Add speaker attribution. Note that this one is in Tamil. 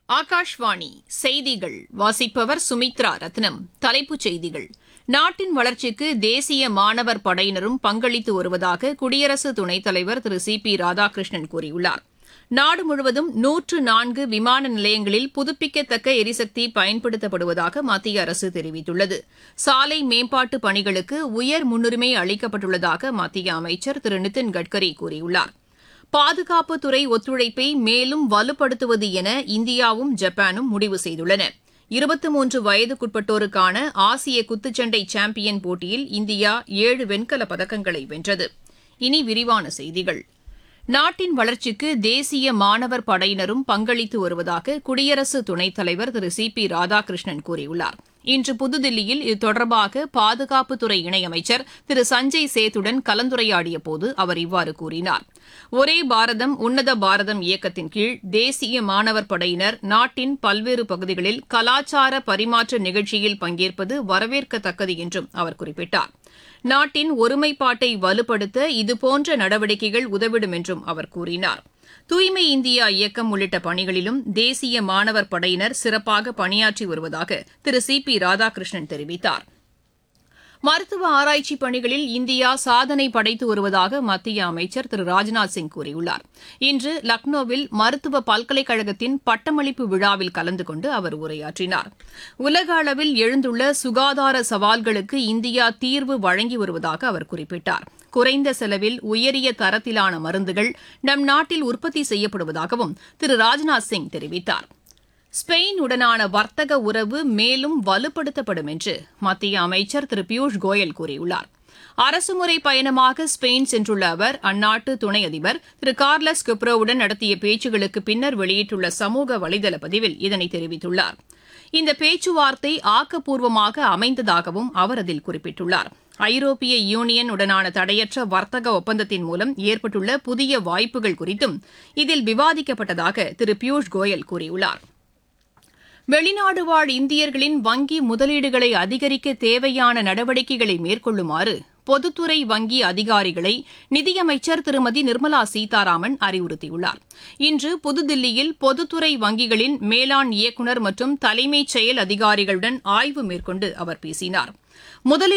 Speaker 1: ஆகாஷ்வாணி செய்திகள் வாசிப்பவர் சுமித்ரா ரத்னம் தலைப்புச் செய்திகள் நாட்டின் வளர்ச்சிக்கு தேசிய மாணவர் படையினரும் பங்களித்து வருவதாக குடியரசு துணைத் தலைவர் திரு சி பி ராதாகிருஷ்ணன் கூறியுள்ளார் நாடு முழுவதும் நூற்று நான்கு விமான நிலையங்களில் புதுப்பிக்கத்தக்க எரிசக்தி பயன்படுத்தப்படுவதாக மத்திய அரசு தெரிவித்துள்ளது சாலை மேம்பாட்டு பணிகளுக்கு உயர் முன்னுரிமை அளிக்கப்பட்டுள்ளதாக மத்திய அமைச்சர் திரு நிதின் கட்கரி கூறியுள்ளார் பாதுகாப்புத்துறை ஒத்துழைப்பை மேலும் வலுப்படுத்துவது என இந்தியாவும் ஜப்பானும் முடிவு செய்துள்ளன இருபத்தி மூன்று வயதுக்குட்பட்டோருக்கான ஆசிய குத்துச்சண்டை சாம்பியன் போட்டியில் இந்தியா ஏழு வெண்கலப் பதக்கங்களை வென்றது இனி விரிவான செய்திகள் நாட்டின் வளர்ச்சிக்கு தேசிய மாணவர் படையினரும் பங்களித்து வருவதாக குடியரசு துணைத் தலைவர் திரு சி பி ராதாகிருஷ்ணன் கூறியுள்ளார் இன்று புதுதில்லியில் இது தொடர்பாக பாதுகாப்புத்துறை இணையமைச்சர் திரு சஞ்சய் சேத்துடன் கலந்துரையாடிய போது அவர் இவ்வாறு கூறினார் ஒரே பாரதம் உன்னத பாரதம் இயக்கத்தின் கீழ் தேசிய மாணவர் படையினர் நாட்டின் பல்வேறு பகுதிகளில் கலாச்சார பரிமாற்ற நிகழ்ச்சியில் பங்கேற்பது வரவேற்கத்தக்கது என்றும் அவர் குறிப்பிட்டார் நாட்டின் ஒருமைப்பாட்டை வலுப்படுத்த இதுபோன்ற நடவடிக்கைகள் உதவிடும் என்றும் அவர் கூறினார் தூய்மை இந்தியா இயக்கம் உள்ளிட்ட பணிகளிலும் தேசிய மாணவர் படையினர் சிறப்பாக பணியாற்றி வருவதாக திரு சி பி ராதாகிருஷ்ணன் தெரிவித்தார் மருத்துவ ஆராய்ச்சி பணிகளில் இந்தியா சாதனை படைத்து வருவதாக மத்திய அமைச்சர் திரு ராஜ்நாத் சிங் கூறியுள்ளார் இன்று லக்னோவில் மருத்துவ பல்கலைக்கழகத்தின் பட்டமளிப்பு விழாவில் கலந்து கொண்டு அவர் உரையாற்றினார் உலக அளவில் எழுந்துள்ள சுகாதார சவால்களுக்கு இந்தியா தீர்வு வழங்கி வருவதாக அவர் குறிப்பிட்டார் குறைந்த செலவில் உயரிய தரத்திலான மருந்துகள் நம் நாட்டில் உற்பத்தி செய்யப்படுவதாகவும் திரு ராஜ்நாத் சிங் தெரிவித்தார் ஸ்பெயின் உடனான வர்த்தக உறவு மேலும் வலுப்படுத்தப்படும் என்று மத்திய அமைச்சர் திரு பியூஷ் கோயல் கூறியுள்ளார் அரசுமுறை பயணமாக ஸ்பெயின் சென்றுள்ள அவர் அந்நாட்டு துணை அதிபர் திரு கார்லஸ் குப்ரோவுடன் நடத்திய பேச்சுகளுக்கு பின்னர் வெளியிட்டுள்ள சமூக வலைதள பதிவில் இதனை தெரிவித்துள்ளார் இந்த பேச்சுவார்த்தை ஆக்கப்பூர்வமாக அமைந்ததாகவும் அவர் அதில் குறிப்பிட்டுள்ளார் ஐரோப்பிய யூனியன் உடனான தடையற்ற வர்த்தக ஒப்பந்தத்தின் மூலம் ஏற்பட்டுள்ள புதிய வாய்ப்புகள் குறித்தும் இதில் விவாதிக்கப்பட்டதாக திரு பியூஷ் கோயல் கூறியுள்ளார் வெளிநாடு வாழ் இந்தியர்களின் வங்கி முதலீடுகளை அதிகரிக்க தேவையான நடவடிக்கைகளை மேற்கொள்ளுமாறு பொதுத்துறை வங்கி அதிகாரிகளை நிதியமைச்சர் திருமதி நிர்மலா சீதாராமன் அறிவுறுத்தியுள்ளார் இன்று புதுதில்லியில் பொதுத்துறை வங்கிகளின் மேலாண் இயக்குநர் மற்றும் தலைமைச் செயல் அதிகாரிகளுடன் ஆய்வு மேற்கொண்டு அவர் பேசினார் முதலீடு